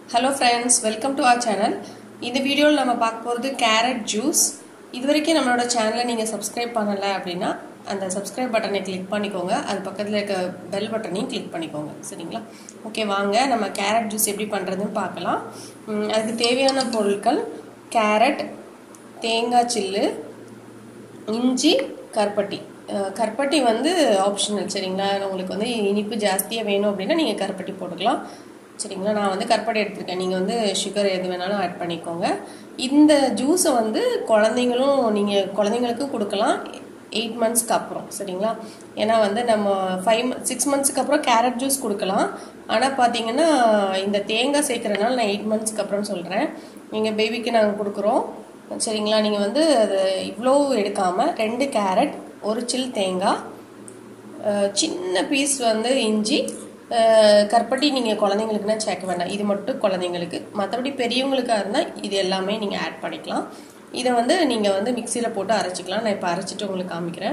hello friends welcome to our channel இந்த வீடியோவில் நம்ம பார்க்க போகிறது கேரட் ஜூஸ் இது வரைக்கும் நம்மளோட சேனலை நீங்கள் சப்ஸ்கிரைப் பண்ணலை அப்படின்னா அந்த சப்ஸ்கிரைப் பட்டனை கிளிக் பண்ணிக்கோங்க அது பக்கத்தில் இருக்க பெல் பட்டனையும் கிளிக் பண்ணிக்கோங்க சரிங்களா ஓகே வாங்க நம்ம கேரட் ஜூஸ் எப்படி பண்ணுறதுன்னு பார்க்கலாம் ம், அதுக்கு தேவையான பொருட்கள் கேரட் தேங்காய் சில்லு இஞ்சி கருப்பட்டி அஹ் கருப்பட்டி வந்து ஆப்ஷனல் சரிங்களா உங்களுக்கு வந்து இனிப்பு ஜாஸ்தியாக வேணும் அப்படின்னா நீங்கள் கருப்பட்டி போட்டுக்கலாம் சரிங்களா நான் வந்து கருப்பட்டி எடுத்திருக்கேன் நீங்கள் வந்து சுகர் எது வேணாலும் ஆட் பண்ணிக்கோங்க இந்த ஜூஸை வந்து குழந்தைங்களும் நீங்கள் குழந்தைங்களுக்கும் கொடுக்கலாம் எயிட் மந்த்ஸ்க்கு அப்புறம் சரிங்களா ஏன்னா வந்து நம்ம ஃபைவ் சிக்ஸ் மந்த்ஸ்க்கு அப்புறம் கேரட் ஜூஸ் கொடுக்கலாம் ஆனால் பார்த்தீங்கன்னா இந்த தேங்காய் சேர்க்குறதுனால நான் எயிட் மந்த்ஸ்க்கு அப்புறம் சொல்கிறேன் நீங்கள் பேபிக்கு நாங்கள் கொடுக்குறோம் சரிங்களா நீங்கள் வந்து அது இவ்வளோ எடுக்காமல் ரெண்டு கேரட் ஒரு சில் தேங்காய் அஹ் சின்ன பீஸ் வந்து இஞ்சி அஹ் கருப்பட்டி நீங்கள் குழந்தைங்களுக்குன்னா சேர்க்க வேண்டாம் இது மட்டும் குழந்தைங்களுக்கு மற்றபடி பெரியவங்களுக்காக இருந்தால் இது எல்லாமே நீங்கள் ஆட் பண்ணிக்கலாம் இதை வந்து நீங்கள் வந்து மிக்சியில் போட்டு அரைச்சிக்கலாம் நான் இப்போ அரைச்சிட்டு உங்களுக்கு காமிக்கிறேன்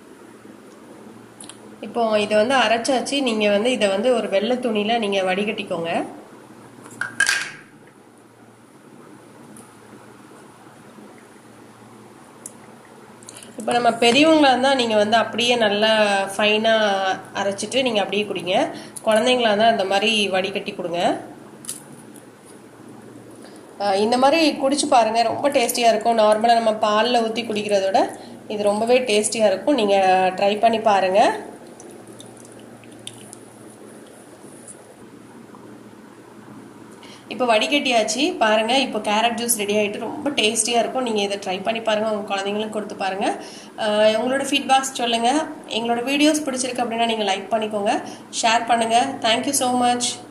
இப்போ இதை வந்து அரைச்சாச்சு நீங்கள் வந்து இதை வந்து ஒரு வெள்ளை துணியில் நீங்கள் வடிகட்டிக்கோங்க இப்போ நம்ம பெரியவங்களா இருந்தால் நீங்கள் வந்து அப்படியே நல்லா ஃபைனாக அரைச்சிட்டு நீங்கள் அப்படியே குடிங்க குழந்தைங்களா இருந்தால் இந்த மாதிரி வடிகட்டி கொடுங்க அஹ் இந்த மாதிரி குடிச்சு பாருங்க ரொம்ப டேஸ்டியாக இருக்கும் நார்மலாக நம்ம பாலில் ஊற்றி குடிக்கிறத விட இது ரொம்பவே டேஸ்டியாக இருக்கும் நீங்கள் ட்ரை பண்ணி பாருங்கள் இப்போ வடிகட்டியாச்சு பாருங்க இப்போ கேரட் ஜூஸ் ரெடி ஆகிட்டு ரொம்ப டேஸ்டியாக இருக்கும் நீங்கள் இதை ட்ரை பண்ணி பாருங்கள் உங்கள் குழந்தைங்களும் கொடுத்து பாருங்கள் அஹ் உங்களோட ஃபீட்பேக்ஸ் சொல்லுங்கள் எங்களோட வீடியோஸ் பிடிச்சிருக்கு அப்படின்னா நீங்கள் லைக் பண்ணிக்கோங்க ஷேர் பண்ணுங்கள் தேங்க்யூ ஸோ மச்